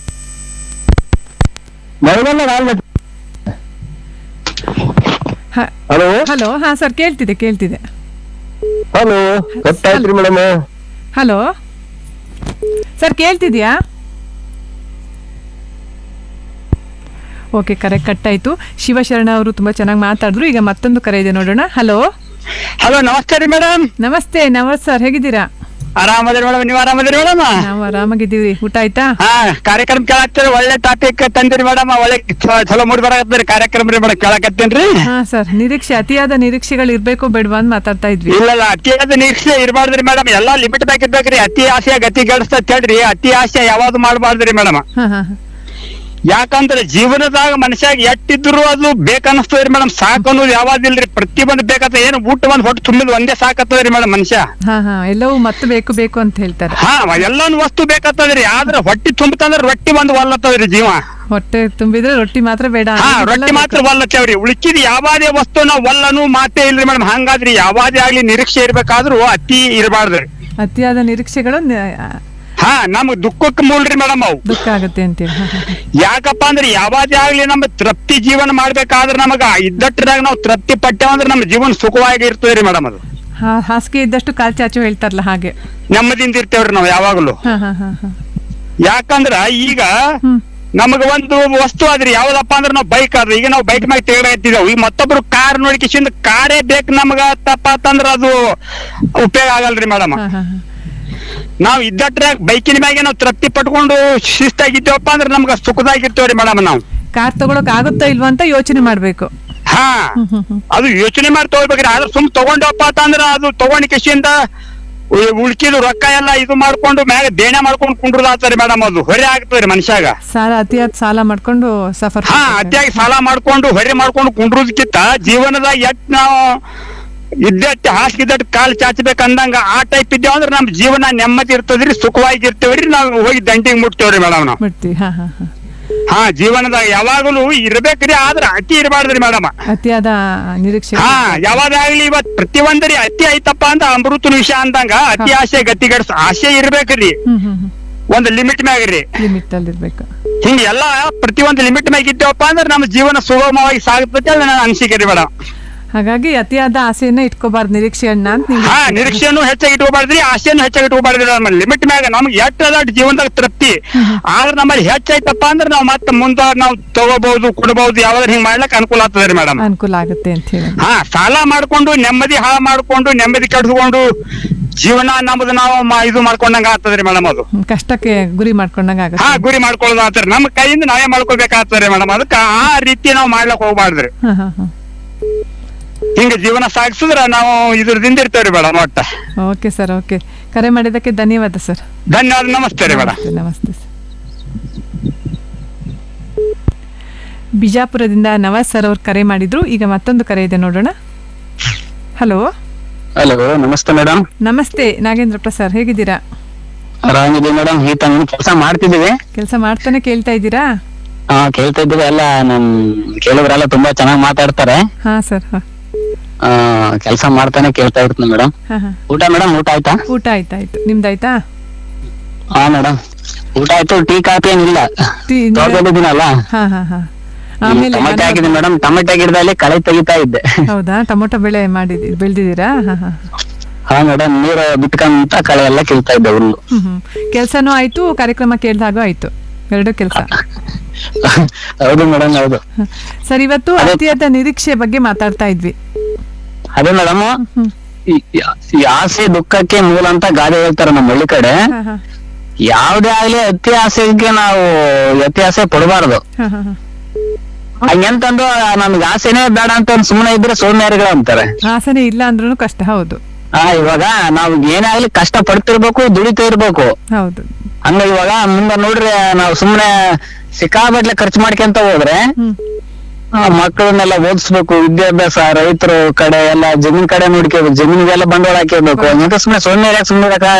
ಮಳೆಗಾಲ ನಾಲ್ಕು ಹಲೋ ಹಲೋ ಹಾ ಸರ್ ಕೇಳ್ತಿದೆ ಕೇಳ್ತಿದೆ ಹಲೋ ಗೊತ್ತಾಯ್ತ್ರಿ ಮೇಡಮ್ ಹಲೋ ಸರ್ ಕೇಳ್ತಿದ್ಯಾ ಓಕೆ ಕರೆ ಕಟ್ಟಾಯ್ತು ಶಿವಶರಣ ಅವರು ತುಂಬಾ ಚೆನ್ನಾಗಿ ಮಾತಾಡಿದ್ರು ಈಗ ಮತ್ತೊಂದು ಕರೆ ಇದೆ ನೋಡೋಣ ಹಲೋ ಹಲೋ ನಮಸ್ತೆ ರೀ ಮೇಡಮ್ ನಮಸ್ತೆ ನಮಸ್ ಸರ್ ಹೇಗಿದ್ದೀರಾ ಆರಾಮದಿರಿ ಮೇಡಮ್ ನೀವು ಆರಾಮದಿರಿ ಮೇಡಮ್ ನಾವು ಆರಾಮಾಗಿದ್ದೀವಿ ಊಟ ಆಯ್ತಾ ಹಾ ಕಾರ್ಯಕ್ರಮ ಕೇಳತ್ತೀರಿ ಒಳ್ಳೆ ಟಾಪಿಕ್ ತಂದಿರಿ ಮೇಡಮ್ ಒಳ್ಳೆ ಚ- ಚಲೋ ಮೂಡಿ ಬರಕತ್ತೀರಿ ಕಾರ್ಯಕ್ರಮ ರೀ ಮೇಡಮ್ ಕೇಳಕತ್ತೇನ್ರಿ ಹಾ ಸರ್ ನಿರೀಕ್ಷೆ ಅತಿಯಾದ ನಿರೀಕ್ಷೆಗಳು ಇರ್ಬೇಕು ಬೇಡವಾ ಅಂತ ಮಾತಾಡ್ತಾ ಇದ್ವಿ ಇಲ್ಲ ಇಲ್ಲ ಅತಿಯಾದ ನಿರೀಕ್ಷೆ ಇರಬಾರ್ದ್ರಿ ಮೇಡಮ್ ಎಲ್ಲಾ ಲಿಮಿಟ್ ಬೇಕಿರ್ಬೇಕ್ರಿ ಅತಿ ಆಸೆ ಗತಿ ಗಳಿಸ್ತತ್ ಹೇಳ್ರಿ ಅತಿ ಆಸೆ ಯಾವ್ದು ಮಾಡಬಾರ್ದ್ರಿ ಮೇಡಮ್ ಹಾ ಹಾ ಹಾ. ಯಾಕಂದ್ರೆ ಜೀವನದಾಗ ಮನುಷ್ಯಾಗ ಎಟ್ಟಿದ್ರು ಅದು ಬೇಕನ್ನಿಸ್ತದ್ರಿ ಮೇಡಮ್ ಸಾಕು ಅನ್ನೋದು ಯಾವ್ದಿಲ್ರಿ ಪ್ರತಿ ಬಂದ್ ಬೇಕತ್ತ ಏನು ಊಟ ಒಂದ್ ಹೊಟ್ಟೆ ತುಂಬಿದ್ ಒಂದೇ ಸಾಕತ್ತದ್ರಿ ಮೇಡಮ್ ಮನುಷ್ಯ ಹಾ ಹಾ ಎಲ್ಲವೂ ಮತ್ತೆ ಬೇಕು ಬೇಕು ಅಂತ ಹೇಳ್ತಾರೆ ಹಾ ಎಲ್ಲಾನು ವಸ್ತು ಬೇಕತ್ತದ್ರಿ ಆದ್ರೆ ಹೊಟ್ಟಿ ತುಂಬತಂದ್ರ ರೊಟ್ಟಿ ಬಂದ್ ಒಲ್ಲತ್ತದ್ರಿ ಜೀವ ಹೊಟ್ಟೆ ತುಂಬಿದ್ರೆ ರೊಟ್ಟಿ ಮಾತ್ರ ಬೇಡ ಹಾ ಅಂತ ರೊಟ್ಟಿ ಮಾತ್ರ ಒಲ್ಲತ್ತೇವ್ರಿ ಉಳ್ಕಿದ ಯಾವಾದೇ ವಸ್ತು ನಾವು ಒಲ್ಲನು ಮಾತೇ ಇಲ್ರಿ ಮೇಡಮ್ ಹಂಗಾದ್ರಿ ಯಾವಾದೇ ಆಗ್ಲಿ ನಿರೀಕ್ಷೆ ಇರ್ಬೇಕಾದ್ರೂ ಅತಿ ಇರಬಾರ್ದ್ರಿ ಅತಿಯಾದ ನಿರೀಕ್ಷೆಗಳು ನ- ಹಾ ನಮ್ಗ್ ದುಃಖಕ್ಕೆ ಮೂಲ್ರಿ ಮೇಡಮ್ ಅವು ದುಃಖ ಆಗುತ್ತೆ ಅಂತೀವಿ ಹಾ, ಹಾ, ಹಾ. ಯಾಕಪ್ಪ ಅಂದ್ರೆ ಯಾವಾದೇ ಆಗ್ಲಿ ನಮ್ಮ ತೃಪ್ತಿ ಜೀವನ ಮಾಡ್ಬೇಕಾದ್ರೆ ನಮಗ ಇದ್ದಟ್ರಾಗ ನಾವು ತೃಪ್ತಿ ಪಟ್ಟೆವ ಅಂದ್ರೆ ನಮ್ಮ ಜೀವನ ಸುಖವಾಗಿ ಇರ್ತದ್ರಿ ಮೇಡಮ್ ಅದು ಹಾ ಹಾಸಿಗೆ ಇದ್ದಷ್ಟು ಕಾಲ್ ಚಾಚು ಹೇಳ್ತಾರಲ್ಲ ಹಾಗೆ ನೆಮ್ಮದಿಯಿಂದ ಇರ್ತೇವ್ರಿ ನಾವು ಯಾವಾಗಲೂ ಹಾ ಹಾ ಹಾ ಹಾ ಯಾಕಂದ್ರ ಈಗ ನಮಗ ಒಂದು ವಸ್ತು ಆದ್ರಿ ಯಾವ್ದಪ್ಪ ಅಂದ್ರೆ ನಾವು ಬೈಕ್ ಆದ್ರಿ ಈಗ ನಾವು ಬೈಕ್ ಮ್ಯಾಗ ತಿರುಗಾಡ್ತಿದ್ದೇವೆ ಈಗ ಮತ್ತೊಬ್ರು ಕಾರ್ ನೋಡಿಕಿಸಿಂದ ಕಾರೇ ಬೇಕು ನಮಗ ತಪ್ಪಾತಂದ್ರ ಅದು ಉಪಯೋಗ ಆಗಲ್ರಿ ಮೇಡಮ್ ಹಾ ಹಾ ಹಾ ನಾವ್ ಇದ್ದಟ್ರಾಗ ಬೈಕಿನ ಮ್ಯಾಗೆ ನಾವು ತೃಪ್ತಿ ಪಟ್ಕೊಂಡು ಶಿಸ್ತಾಗಿದ್ದೇವಪ್ಪ ಅಂದ್ರೆ ನಮ್ಗ ಸುಖದಾಗಿರ್ತೇವ್ರಿ ಮೇಡಮ್ ನಾವು ಕಾರ್ ತಗೊಳಕ್ ಆಗುತ್ತಾ ಇಲ್ವಾ ಅಂತ ಯೋಚನೆ ಮಾಡ್ಬೇಕು ಹಾ ಅದು ಯೋಚನೆ ಮಾಡಿ ತಗೋಬೇಕ್ರಿ ಆದ್ರೆ ಸುಮ್ ತಗೊಂಡಪ್ಪ ಅಂತಂದ್ರ ಅದು ತಗೊಂಡ್ ಕಿಸಿಯಿಂದ ಉಳ್ಕಿದು ರೊಕ್ಕ ಎಲ್ಲ ಇದು ಮಾಡ್ಕೊಂಡು ಮ್ಯಾಗ ದೇಣೆ ಮಾಡ್ಕೊಂಡು ಕುಂಡ್ರದಾಗ್ತಾರೆ ಮೇಡಮ್ ಅದು ಹೊರೆ ಆಗ್ತದ್ರಿ ಮನುಷ್ಯಾಗ ಸಾಲ ಅತಿಯಾದ ಸಾಲ ಮಾಡ್ಕೊಂಡು ಸಫರ್ ಹಾ ಅತಿಯಾಗಿ ಸಾಲ ಮಾಡ್ಕೊಂಡು ಹೊರೆ ಮಾಡ್ಕೊಂಡು ಕುಂಡ್ರದಕ್ಕಿಂತ ಜೀವನದಾಗ ಎಟ್ ನಾವು ಇದ್ದಟ್ಟು ಹಾಸಿಗಿದ್ದಟ್ಟು ಕಾಲ್ ಚಾಚಬೇಕು ಅಂದಂಗ ಆ ಟೈಪ್ ಇದ್ದೇವ ಅಂದ್ರೆ ನಮ್ ಜೀವನ ನೆಮ್ಮದಿ ಇರ್ತದ್ರಿ ಸುಖವಾಗಿ ಇರ್ತೇವ್ರಿ ನಾವು ಹೋಗಿ ದಂಡಿಗೆ ಮುಟ್ತೇವ್ರಿ ಮೇಡಮ್ ನಾವು ಬಿಡ್ತೀವಿ ಹಾ ಹಾ ಹಾ ಹಾ ಜೀವನದಾಗ ಯಾವಾಗಲೂ ಇರ್ಬೇಕ್ರಿ ಆದ್ರ ಅತಿ ಇರಬಾರ್ದ್ರಿ ಮೇಡಮ್ ಅತಿಯಾದ ನಿರೀಕ್ಷೆ ಹಾ ಯಾವಾಗಾಗ್ಲಿ ಇವತ್ ಪ್ರತಿಯೊಂದರಿ ಅತಿ ಐತಪ್ಪ ಅಂತ ಅಮೃತನ ವಿಷಯ ಅಂದಂಗ ಅತಿ ಆಸೆ ಗತಿಗಡ್ಸ ಆಸೆ ಇರ್ಬೇಕ್ರಿ ಹ್ಮ್ ಹ್ಮ್ ಹ್ಮ್ ಒಂದ್ ಲಿಮಿಟ್ ಮ್ಯಾಗ್ರಿ ಲಿಮಿಟ್ ಅಲ್ಲಿ ಇರ್ಬೇಕು ಹಿಂಗ ಎಲ್ಲಾ ಪ್ರತಿಯೊಂದು ಲಿಮಿಟ್ ಮ್ಯಾಗ ಇದ್ದೇವಪ್ಪ ಅಂದ್ರೆ ನಮ್ಮ ಜೀವನ ಸುಗಮವಾಗಿ ಸಾಗುತ್ತದೆ ಅಂತ ನನ್ನ ಅನಿಸಿಕೆ ರೀ ಮೇಡಮ್ ಹಾಗಾಗಿ ಅತಿಯಾದ ಆಸೆಯನ್ನ ಇಟ್ಕೋಬಾರ್ದು ನಿರೀಕ್ಷೆಯನ್ನ ಅಂತ ನೀವು ಹಾ ನಿರೀಕ್ಷೆಯನ್ನು ಹೆಚ್ಚಾಗಿ ಇಟ್ಕೋಬಾರ್ದ್ರಿ ಆಸೆಯನ್ನು ಹೆಚ್ಚಾಗಿ ಇಟ್ಕೋಬಾರ್ದ್ರಿ ನಮ್ಮ ಲಿಮಿಟ್ ಮ್ಯಾಗ ನಮ್ಗೆ ಎಷ್ಟು ಅದ ಜೀವನದಾಗ ತೃಪ್ತಿ ಆದ್ರೆ ನಮ್ಮಲ್ಲಿ ಹೆಚ್ಚಾಯ್ತಪ್ಪ ಅಂದ್ರೆ ನಾವು ಮತ್ತೆ ಮುಂದ ನಾವು ತಗೋಬಹುದು ಕೊಡಬಹುದು ಯಾವ್ದಾರ ಹಿಂಗ್ ಮಾಡ್ಲಕ್ ಅನುಕೂಲ ಆಗ್ತದೆ ಮೇಡಮ್ ಅನುಕೂಲ ಆಗುತ್ತೆ ಅಂತ ಹೇಳಿ ಹಾ ಸಾಲ ಮಾಡ್ಕೊಂಡು ನೆಮ್ಮದಿ ಹಾಳು ಮಾಡ್ಕೊಂಡು ನೆಮ್ಮದಿ ಕೆಡಿಸ್ಕೊಂಡು ಜೀವನ ನಮ್ದು ನಾವು ಮ- ಇದು ಮಾಡ್ಕೊಂಡಂಗ ಆಗ್ತದ್ರಿ ಮೇಡಮ್ ಅದು ಹ್ಮ್, ಕಷ್ಟಕ್ಕೆ ಗುರಿ ಮಾಡ್ಕೊಂಡಂಗ ಆಗುತ್ತೆ ಹಾ ಗುರಿ ಮಾಡ್ಕೊಳ್ಳೋದು ಆಗ್ತದೆ ನಮ್ಮ ಕೈಯಿಂದ ನಾವೇ ಮಾಡ್ಕೋಬೇಕಾಗ್ತದೆ ಮೇಡಮ್ ಅದಕ್ಕ ಆ ರೀತಿ ನಾವು ಮಾಡ್ಲಕ್ ಹೋಗ್ಬಾರ್ದ್ರಿ ಹಾ ಹಾ ಹಾ ಹಿಂಗ ಜೀವನ ಸಾಗಿಸಿದ್ರ ನಾವು ಇದ್ರದಿಂದ ಇರ್ತೇವ್ರಿ ಮೇಡಮ್ ಒಟ್ಟ ಓಕೆ ಸರ್ ಓಕೆ ಕರೆ ಮಾಡಿದ್ದಕ್ಕೆ ಧನ್ಯವಾದ ಸರ್ ಧನ್ಯವಾದ ನಮಸ್ತೆ ರೀ ಮೇಡಮ್ ನಮಸ್ತೆ ನಮಸ್ತೆ ಸರ್ ಬಿಜಾಪುರದಿಂದ ನವಾಜ್ ಸರ್ ಅವ್ರು ಕರೆ ಮಾಡಿದ್ರು ಈಗ ಮತ್ತೊಂದು ಕರೆ ಇದೆ ನೋಡೋಣ ಹಲೋ ಹಲೋ ನಮಸ್ತೆ ಮೇಡಮ್ ನಮಸ್ತೆ ನಾಗೇಂದ್ರಪ್ಪ ಸರ್ ಹೇಗಿದ್ದೀರಾ ಆರಾಮಿದ್ದೀವಿ ಮೇಡಮ್ ಈ ತಂಗ ಕೆಲಸ ಮಾಡ್ತಿದ್ದೀವಿ ಕೆಲಸ ಮಾಡ್ತಾನೆ ಕೇಳ್ತಾ ಇದ್ದೀರಾ ಹಾ ಕೇಳ್ತಾ ಇದ್ದೀವಿ ಎಲ್ಲ ನಮ್ ಕೇಳಿದ್ರೆಲ್ಲ ತುಂಬಾ ಚೆನ್ನಾಗಿ ಮಾತಾಡ್ತಾರೆ ಹಾ ಸರ್ ಹಾ ಆ ಕೆಲಸ ಮಾಡ್ತಾನೆ ಕೇಳ್ತಾ ಇರ್ತೀನಿ ಮೇಡಮ್ ಹಾ ಹಾ ಊಟ ಮೇಡಮ್ ಊಟ ಆಯ್ತಾ ಊಟ ಆಯ್ತಾಯ್ತು ನಿಮ್ದಾಯ್ತಾ ಹಾ ಮೇಡಮ್ ಊಟ ಆಯ್ತು ಟೀ ಕಾಫಿ ಏನಿಲ್ಲ ಟೀ- ತೋಟದಲ್ಲಿದ್ದೀನಲ್ಲ ಹಾ ಹಾ ಹಾ ಆಮೇಲೆ ಟೊಮೆಟೊ ಹಾಕಿದ್ದೀನಿ ಮೇಡಮ್ ಟೊಮೆಟೊ ಗಿಡದಲ್ಲಿ ಕಳೆ ತೆಗಿತಾ ಇದ್ದೆ ಹೌದಾ ಟೊಮೊಟೊ ಬೆಳೆ ಮಾಡಿದಿ ಬೆಳ್ದಿದ್ದೀರಾ ಹಾ ಹಾ ಹಾ ಮೇಡಮ್ ನೀರು ಬಿಟ್ಕೊಂತ ಕಳೆ ಎಲ್ಲ ಕೀಳ್ತಾ ಇದ್ದೆ ಹುಲ್ಲು ಹ್ಮ್ ಹ್ಮ್ ಕೆಲ್ಸನೂ ಆಯ್ತು ಕಾರ್ಯಕ್ರಮ ಕೇಳ್ದಾಗೂ ಆಯ್ತು ಎರಡು ಕೆಲಸ ಹೌದು ಮೇಡಮ್ ಹೌದು ಸರ್ ಇವತ್ತು ಅತಿಯಾದ ನಿರೀಕ್ಷೆ ಬಗ್ಗೆ ಮಾತಾಡ್ತಾ ಇದ್ವಿ ಅದೇ ಮೇಡಮ್ ಈ ಆಸೆ ದುಃಖಕ್ಕೆ ಮೂಲ ಅಂತ ಗಾದೆ ಹೇಳ್ತಾರೆ ನಮ್ಮ ಹಳ್ಳಿ ಕಡೆ ಹಾ ಹಾ ಯಾವ್ದೇ ಆಗ್ಲಿ ಅತಿ ಆಸೆಗೆ ನಾವು ಅತಿ ಆಸೆ ಪಡಬಾರ್ದು ಹಾ ಹಾ ಹಾ ಹಂಗಂತಂದು ನಮ್ಗೆ ಆಸೆನೇ ಬೇಡ ಅಂತ ಒಂದ್ ಸುಮ್ಮನೆ ಇದ್ರೆ ಸೋಮ್ಯಾರಿಗಳು ಅಂತಾರೆ ಆಸನೆ ಇಲ್ಲ ಅಂದ್ರೂ ಕಷ್ಟ ಹೌದು ಆ ಇವಾಗ ನಾವ್ ಏನೇ ಆಗ್ಲಿ ಕಷ್ಟ ಪಡ್ತಿರ್ಬೇಕು ದುಡಿತಾ ಇರ್ಬೇಕು ಹೌದು ಹಂಗ ಇವಾಗ ಮುಂದೆ ನೋಡ್ರಿ ನಾವು ಸುಮ್ನೆ ಸಿಕ್ಕಾಬಟ್ಲೆ ಖರ್ಚು ಮಾಡ್ಕೊಂತ ಹೋದ್ರೆ ಆ, ಮಕ್ಕಳನ್ನೆಲ್ಲ ಓದಿಸ್ಬೇಕು ವಿದ್ಯಾಭ್ಯಾಸ ರೈತರು ಕಡೆ ಎಲ್ಲ ಜಮೀನ್ ಕಡೆ ನೋಡ್ಕೋಬೇಕು ಜಮೀನಿಗೆಲ್ಲ ಬಂಡವಾಳ ಹಾಕಿರ್ಬೇಕು ಹಂಗಂತ ಸುಮ್ನೆ ಸೊನ್ನೆ ಸುಮ್ಮನೆ